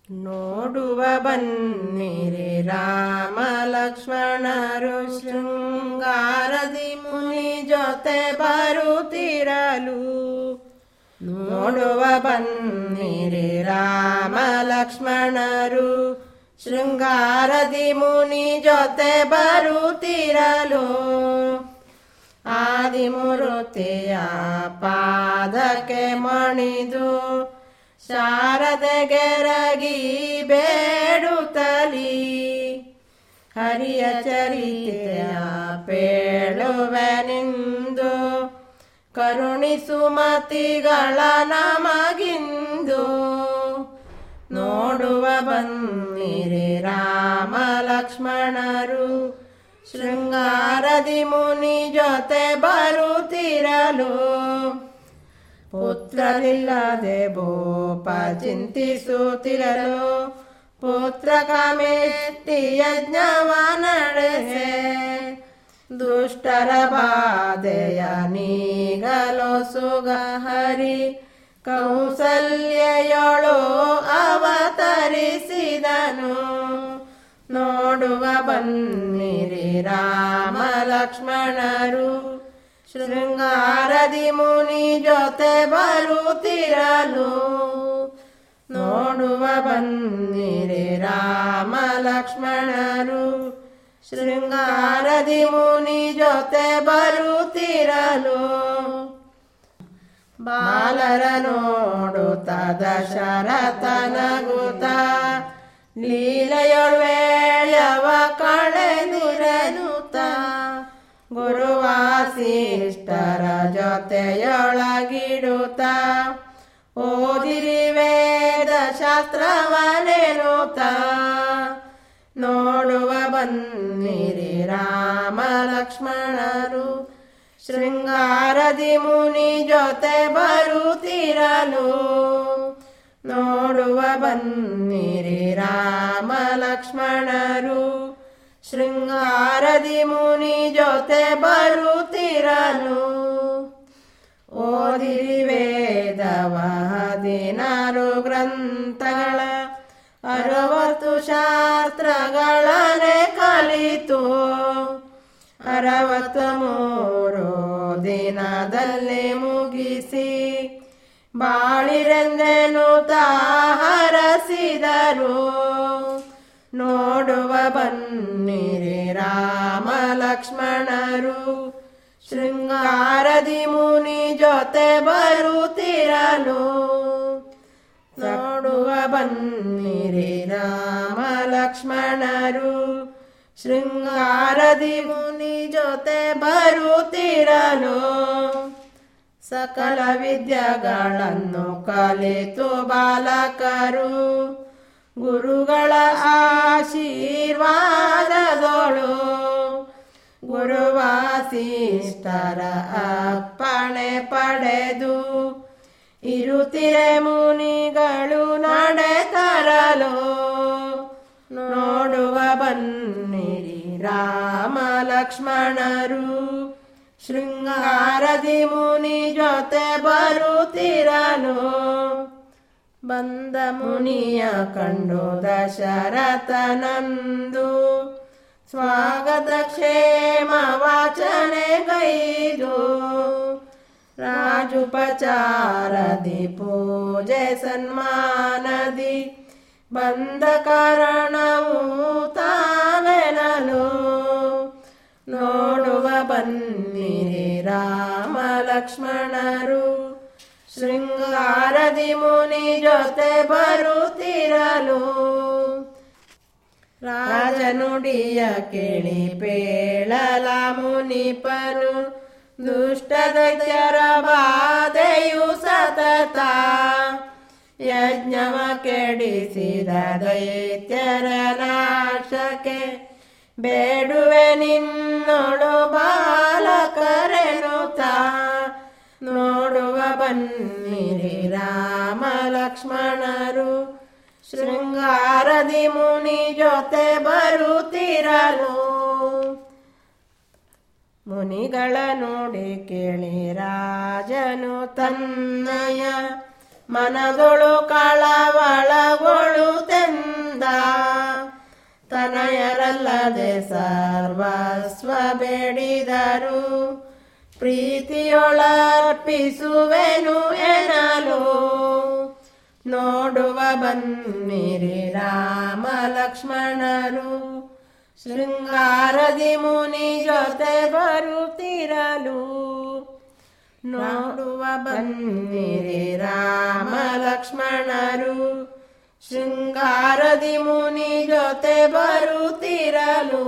ನೋಡುವ ಬನ್ನಿರಿ ರಾಮ ಲಕ್ಷ್ಮಣರು ಶೃಂಗಾರದಿ ಮುನಿ ಜೊತೆ ಬರುತ್ತಿರಲು ನೋಡುವ ಬನ್ನಿರಿ ರಾಮ ಲಕ್ಷ್ಮಣರು ಶೃಂಗಾರದಿ ಮುನಿ ಜೊತೆ ಬರುತ್ತಿರಲು ಆದಿಮೂರುತಿಯ ಪಾದಕ್ಕೆ ಮಣಿದು ಶಾರದೆಗೆರಗಿ ಬೇಡುತ್ತಲಿ ಹರಿಯ ಚರಿತೆಯ ಪೇಳುವೆನಿಂದು ಕರುಣಿಸು ಮತಿಗಳ ನಮಗಿಂದು ನೋಡುವ ಬನ್ನಿರಿ ರಾಮ ಲಕ್ಷ್ಮಣರು ಶೃಂಗಾರದಿ ಮುನಿ ಜೊತೆ ಬರುತ್ತಿರಲು ಪುತ್ರರಿಲ್ಲದೆ ಬೋಪ ಚಿಂತಿಸುತ್ತಿರಲು ಪುತ್ರ ಕಾಮೆಟ್ಟಿ ಯಜ್ಞವ ನಡೆಸೆ ದುಷ್ಟರ ಬಾಧೆಯ ನೀಗಲು ಸುಗ ಹರಿ ಕೌಸಲ್ಯಯೊಳು ಅವತರಿಸಿದನು ನೋಡುವ ಬನ್ನಿರಿ ರಾಮ ಲಕ್ಷ್ಮಣರು ಶೃಂಗಾರದಿ ಮುನಿ ಜೊತೆ ಬರುತ್ತಿರಲು ನೋಡುವ ಬನ್ನಿರಿ ರಾಮ ಲಕ್ಷ್ಮಣರು ಶೃಂಗಾರದಿ ಮುನಿ ಜೊತೆ ಬರುತ್ತಿರಲು ಬಾಲರ ನೋಡುತ್ತ ದಶರಥನಗುತ್ತ ಲೀಲೆಯೊಳ್ವೇಳವ ಕಳೆದಿರನುತ್ತ ಗುರುವಾಸಿಷ್ಟರ ಜೊತೆಯೊಳಗಿಡುತ್ತ ಓದಿರಿ ವೇದ ಶಾಸ್ತ್ರವನೆನುತ್ತ ನೋಡುವ ಬನ್ನಿರಿ ರಾಮ ಲಕ್ಷ್ಮಣರು ಶೃಂಗಾರದಿ ಮುನಿ ಜೊತೆ ಬರುತ್ತಿರಲು ನೋಡುವ ಬನ್ನಿರಿ ರಾಮ ಲಕ್ಷ್ಮಣರು ಶೃಂಗಾರದಿ ಮುನಿ ಜೊತೆ ಬರುತ್ತಿರಲು ಓದಿರಿ ವೇದವ ಹದಿನಾರು ಗ್ರಂಥಗಳ ಅರವತ್ತು ಶಾಸ್ತ್ರಗಳನೆ ಕಲಿತು ಅರವತ್ತ ಮೂರು ದಿನದಲ್ಲಿ ಮುಗಿಸಿ ಬಾಳಿರೆಂದೆನು ಹರಸಿದರು ನೋಡುವ ಬನ್ನಿರಿ ರಾಮ ಲಕ್ಷ್ಮಣರು ಶೃಂಗಾರದಿ ಮುನಿ ಜೊತೆ ಬರುತ್ತಿರಲು ನೋಡುವ ಬನ್ನಿರಿ ರಾಮ ಲಕ್ಷ್ಮಣರು ಶೃಂಗಾರದಿ ಮುನಿ ಜೊತೆ ಬರುತ್ತಿರಲು ಸಕಲ ವಿದ್ಯೆಗಳನ್ನು ಕಲಿತು ಬಾಲಕರು ಗುರುಗಳ ಆಶೀರ್ವಾದದೊಳು ಗುರುವಾಸಿಷ್ಟರ ಅಪ್ಪಣೆ ಪಡೆದು ಇರುತ್ತಿರೆ ಮುನಿಗಳು ನಡೆತರಲು ನೋಡುವ ಬನ್ನಿರಿ ರಾಮ ಲಕ್ಷ್ಮಣರು ಶೃಂಗಾರದಿ ಮುನಿ ಜೊತೆ ಬರುತ್ತಿರಲು ಬಂದ ಮುನಿಯ ಕಂಡು ದಶರಥನಂದು ಸ್ವಾಗತ ಕ್ಷೇಮ ವಾಚನೆ ಗೈದು ರಾಜುಪಚಾರದಿ ಪೂಜೆ ಸನ್ಮಾನದಿ ಬಂದ ಕಾರಣವು ತಾವೆನಲು ನೋಡುವ ಬನ್ನಿರಿ ರಾಮ ಲಕ್ಷ್ಮಣರು ಶೃಂಗಾರದಿ ಮುನಿ ಜೊತೆ ಬರುತ್ತಿರಲು ರಾಜನುಡಿಯ ಕೇಳಿ ಪೇಳಲ ಮುನಿಪನು ದುಷ್ಟ ದೈತ್ಯರ ಬಾಧೆಯು ಸತತ ಯಜ್ಞವ ಕೆಡಿಸಿದ ದೈತ್ಯರ ನಾಶಕ್ಕೆ ಬೇಡುವೆ ನಿನ್ನೊಳು ಬಾಲಕರೆನುತ ನೋಡುವ ಬನ್ನಿರಿ ರಾಮ ಲಕ್ಷ್ಮಣರು ಶೃಂಗಾರದಿ ಮುನಿ ಜೊತೆ ಬರುತ್ತಿರಲು ಮುನಿಗಳ ನೋಡಿ ಕೇಳಿ ರಾಜನು ತನ್ನಯ ಮನದೊಳು ಕಳವಳಗೊಳುತ್ತೆ ಬಿಡದೆ ಸರ್ವಸ್ವ ಬೇಡಿದರು ಪ್ರೀತಿಯೊಳರ್ಪಿಸುವೆನು ಎನಲು ನೋಡುವ ಬನ್ನಿರಿ ರಾಮ ಲಕ್ಷ್ಮಣರು ಶೃಂಗಾರದಿ ಮುನಿ ಜೊತೆ ಬರುತ್ತಿರಲು ನೋಡುವ ಬನ್ನಿರಿ ರಾಮ ಲಕ್ಷ್ಮಣರು ಶೃಂಗಾರದಿ ಮುನಿ ಜೊತೆ ಬರುತ್ತಿರಲು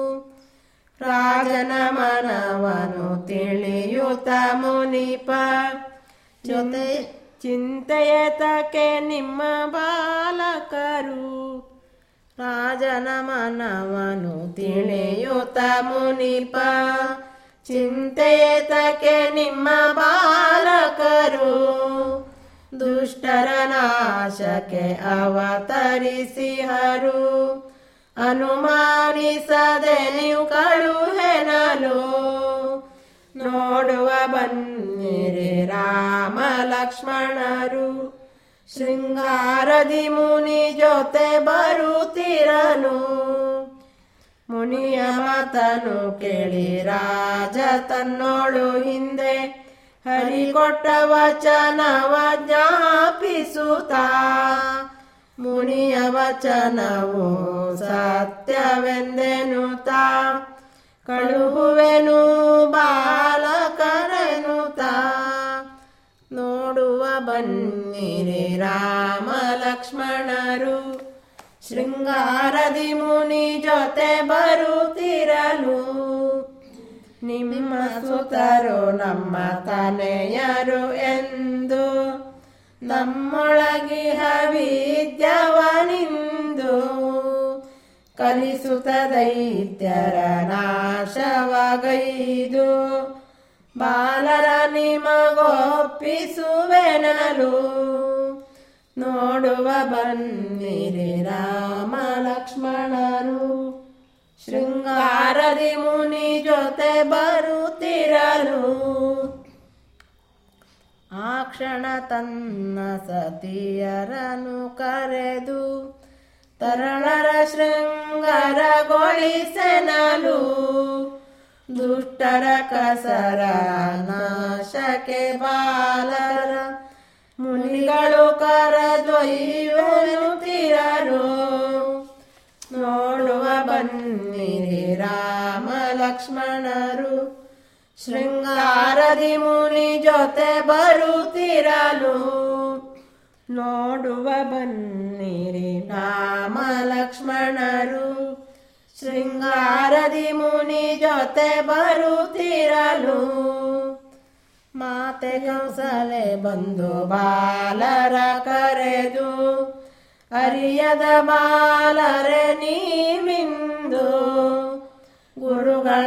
ರಾಜನ ಮನವನು ತಿಳಿಯುತ್ತ ಮುನಿಪ ಜೊತೆ ಚಿಂತೆಯ ತಕೆ ನಿಮ್ಮ ಬಾಲಕರು ರಾಜನ ಮನವನು ತಿಳಿಯುತ್ತ ಮುನಿಪ ಚಿಂತೆಯ ತಕೆ ನಿಮ್ಮ ಬಾಲಕರು ದುಷ್ಟರ ನಾಶಕ್ಕೆ ಅವತರಿಸಿಹರು ಅನುಮಾನಿಸದೆ ನೀವು ಕಳುಹೆನಲು ನೋಡುವ ಬನ್ನಿರಿ ರಾಮ ಲಕ್ಷ್ಮಣರು ಶೃಂಗಾರದಿ ಮುನಿ ಜೊತೆ ಬರುತ್ತಿರಲು ಮುನಿಯ ಮಾತನು ಕೇಳಿ ರಾಜ ತನ್ನೋಳು ಹಿಂದೆ ಹರಿಕೊಟ್ಟ ವಚನವ ಜ್ಞಾಪಿಸುತ್ತ ಮುನಿಯ ವಚನವು ಸತ್ಯವೆಂದೆನುತ ಕಳುಹುವೆನು ಬಾಲಕರೆನುತ ನೋಡುವ ಬನ್ನಿರಿ ರಾಮ ಲಕ್ಷ್ಮಣರು ಶೃಂಗಾರದಿ ಮುನಿ ಜೊತೆ ಬರುತ್ತಿರಲು ನಿಮ್ಮ ಸುತರು ನಮ್ಮ ತನೆಯರು ಎಂದು ನಮ್ಮೊಳಗಿಹ ವಿದ್ಯವನಿಂದು ಕಲಿಸುತ್ತ ದೈತ್ಯರ ನಾಶವಗೈದು ಬಾಲರ ನಿಮಗೊಪ್ಪಿಸುವೆನಲು ನೋಡುವ ಬನ್ನಿರಿ ರಾಮ ಲಕ್ಷ್ಮಣರು ಶೃಂಗಾರದಿ ಮುನಿ ಜೊತೆ ಬರುತ್ತಿರಲು ಆ ಕ್ಷಣ ತನ್ನ ಸತಿಯರನು ಕರೆದು ತರಳರ ಶೃಂಗಾರಗೊಳಿಸೆನಲು ದುಷ್ಟರ ಕಸರ ನಾಶಕ್ಕೆ ಬಾಲರ ಮುನಿಗಳು ಕರದೊಯ್ಯುತ್ತಿರರು ನೋಡುವ ಬನ್ನಿರಿ ರಾಮ ಲಕ್ಷ್ಮಣರು ಶೃಂಗಾರದಿ ಮುನಿ ಜೊತೆ ಬರುತ್ತಿರಲು ನೋಡುವ ಬನ್ನಿರಿ ರಾಮ ಲಕ್ಷ್ಮಣರು ಶೃಂಗಾರದಿ ಮುನಿ ಜೊತೆ ಬರುತ್ತಿರಲು ಮಾತೆ ಕೌಸಲೆ ಬಂದು ಬಾಲರ ಕರೆದು ಅರಿಯದ ಬಾಲರೆ ನೀವಿಂದು ಗುರುಗಳ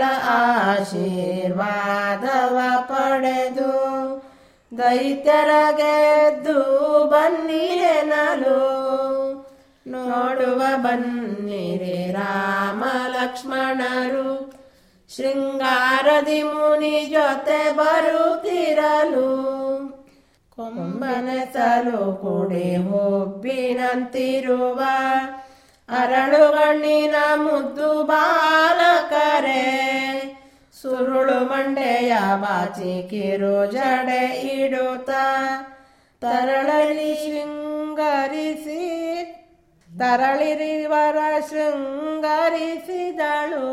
ಆಶೀರ್ವಾದವ ಪಡೆದು ದೈತ್ಯರ ಗೆದ್ದು ಬನ್ನಿರೆನಲು ನೋಡುವ ಬನ್ನಿರಿ ರಾಮ ಲಕ್ಷ್ಮಣರು ಶೃಂಗಾರದಿ ಮುನಿ ಜೊತೆ ಬರುತ್ತಿರಲು ಕೊಂಬನೆಸಲು ಕುಡಿ ಹೊಬ್ಬಿನಂತಿರುವ ಅರಳುಗಣ್ಣಿನ ಮುದ್ದು ಬಾಲಕರೆ ಸುರುಳು ಮಂಡೆಯ ಬಾಚಿ ಕಿರು ಜಡೆ ಇಡುತ್ತ ತರಳಲಿ ಶೃಂಗರಿಸಿ ತರಳಿರಿವರ ಶೃಂಗರಿಸಿದಳು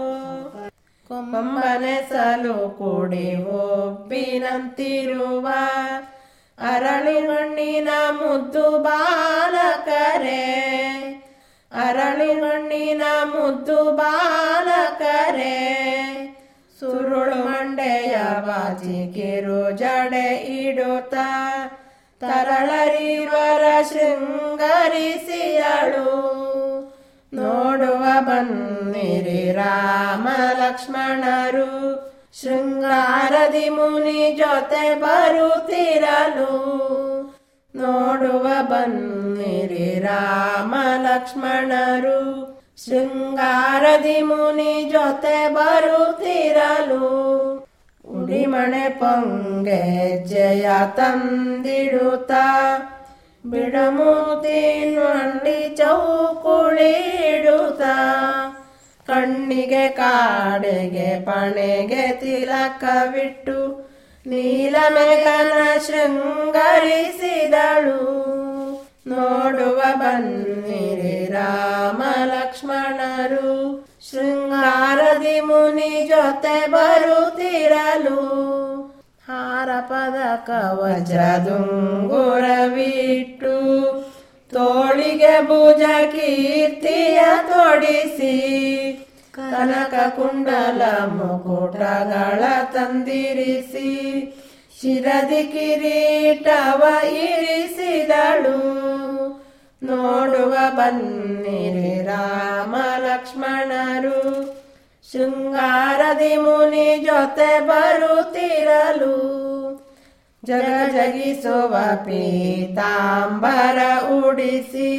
ಕೊಂಬನೆಸಲು ಕೂಡಿ ಒಬ್ಬಿನಂತಿರುವ ಅರಳಿಮಣ್ಣಿನ ಮುದ್ದು ಬಾಲಕರೆ ಅರಳಿಮಣ್ಣಿನ ಮುದ್ದು ಬಾಲಕರೆ ಸುರುಳು ಮಂಡೆಯ ಬಾಜಿ ಕಿರು ಜಡೆ ಇಡುತ್ತ ತರಳರಿವರ ಶೃಂಗರಿಸಿಯಳು ನೋಡುವ ಬನ್ನಿರಿ ರಾಮ ಲಕ್ಷ್ಮಣರು ಶೃಂಗಾರದಿ ಮುನಿ ಜೊತೆ ಬರುತ್ತಿರಲು ನೋಡುವ ಬನ್ನಿರಿ ರಾಮ ಲಕ್ಷ್ಮಣರು ಶೃಂಗಾರದಿ ಮುನಿ ಜೊತೆ ಬರುತ್ತಿರಲು ಉಡಿಮಣೆ ಪೊಂಗೆ ಜಯ ತಂದಿಡುತ್ತ ಬಿಡಮೂತಿ ನುಂಡಿ ಚೌಕುಳಿಡುತ್ತ ಕಣ್ಣಿಗೆ ಕಾಡೆಗೆ ಪಣೆಗೆ ತಿಲಕವಿಟ್ಟು ನೀಲಮೇಘನ ಶೃಂಗರಿಸಿದಳು ನೋಡುವ ಬನ್ನಿರಿ ರಾಮ ಲಕ್ಷ್ಮಣರು ಶೃಂಗಾರದಿ ಮುನಿ ಜೊತೆ ಬರುತ್ತಿರಲು ಹಾರ ಪದಕ ವಜ್ರದುಂಗುರವಿಟ್ಟು ತೋಳಿಗೆ ಭುಜ ಕೀರ್ತಿಯ ತೊಡಿಸಿ ಕನಕ ಕುಂಡಲ ಮುಕುಟಗಳ ತಂದಿರಿಸಿ ಶಿರದಿ ಕಿರೀಟವ ಇರಿಸಿದಳು ನೋಡುವ ಬನ್ನಿರಿ ರಾಮ ಲಕ್ಷ್ಮಣರು ಶೃಂಗಾರದಿ ಮುನಿ ಜೊತೆ ಬರುತ್ತಿರಲು ಜಗ ಜಗಿಸುವ ಪೀತಾಂಬರ ಉಡಿಸಿ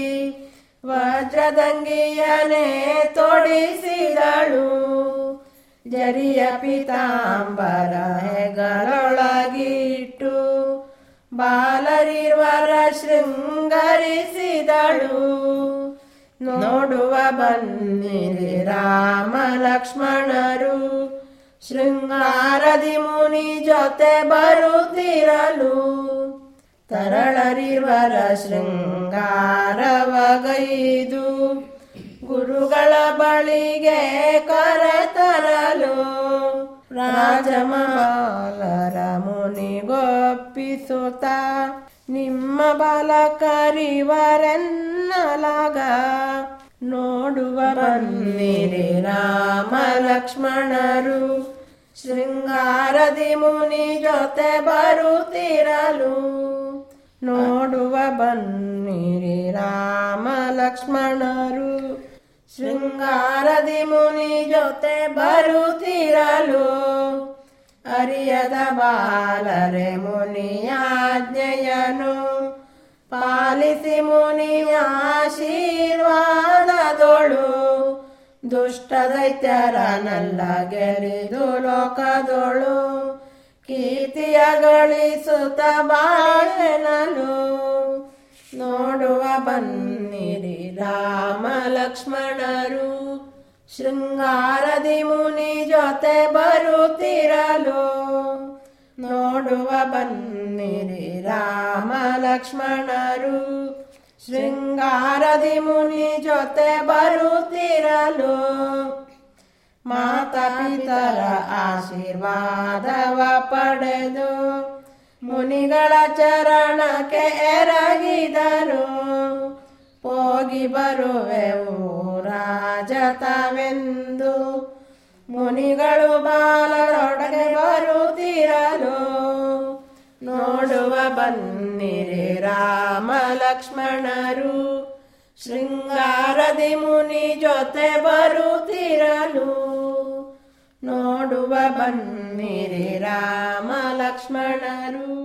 ವಜ್ರದಂಗಿಯನೇ ತೊಡಿಸಿದಳು ಜರಿಯ ಪೀತಾಂಬರ ಹೆಗಲೊಳಗಿಟ್ಟು ಬಾಲರಿರ್ವರ ಶೃಂಗರಿಸಿದಳು ನೋಡುವ ಬನ್ನಿರಿ ರಾಮ ಲಕ್ಷ್ಮಣರು ಶೃಂಗಾರದಿ ಮುನಿ ಜೊತೆ ಬರುತ್ತಿರಲು ತರಳರಿವರ ಶೃಂಗಾರವಗೈದು ಗುರುಗಳ ಬಳಿಗೆ ಕರೆತರಲು ರಾಜಮಹಾಲರ ಮುನಿಗೊಪ್ಪಿಸುತ್ತ ನಿಮ್ಮ ಬಲಕರಿವರೆನ್ನಲಾಗ ನೋಡುವ ಬನ್ನಿರಿ ರಾಮ ಲಕ್ಷ್ಮಣರು ಶೃಂಗಾರದಿ ಮುನಿ ಜೊತೆ ಬರುತ್ತಿರಲು ನೋಡುವ ಬನ್ನಿರಿ ರಾಮ ಲಕ್ಷ್ಮಣರು ಶೃಂಗಾರದಿ ಮುನಿ ಜೊತೆ ಬರುತ್ತಿರಲು ಅರಿಯದ ಬಾಲರೆ ಮುನಿಯಾಜ್ಞೆಯನು ಪಾಲಿಸಿ ಮುನಿಯ ಆಶೀರ್ವಾದದೊಳು ದುಷ್ಟ ದೈತ್ಯರನಲ್ಲ ಗೆಲಿದು ಲೋಕದೊಳು ಕೀರ್ತಿಯ ಗಳಿಸುತ್ತ ಬಾಳೆನಲು ನೋಡುವ ಬನ್ನಿರಿ ರಾಮ ಲಕ್ಷ್ಮಣರು ಶೃಂಗಾರದಿ ಮುನಿ ಜೊತೆ ಬರುತ್ತಿರಲು ನೋಡುವ ಬನ್ನಿರಿ ರಾಮ ಲಕ್ಷ್ಮಣರು ಶೃಂಗಾರದಿ ಮುನಿ ಜೊತೆ ಬರುತ್ತಿರಲು ಮಾತಾ ಪಿತರ ಆಶೀರ್ವಾದವ ಪಡೆದು ಮುನಿಗಳ ಚರಣಕ್ಕೆ ಎರಗಿದರು ಹೋಗಿ ಬರುವೆವು ರಾಜತವೆಂದು ಮುನಿಗಳು ಬಾಲರೊಡನೆ ಬರುತ್ತಿರಲು ನೋಡುವ ಬನ್ನಿರಿ ರಾಮ ಲಕ್ಷ್ಮಣರು ಶೃಂಗಾರದಿ ಮುನಿ ಜೊತೆ ಬರುತ್ತಿರಲು ನೋಡುವ ಬನ್ನಿರಿ ರಾಮ ಲಕ್ಷ್ಮಣರು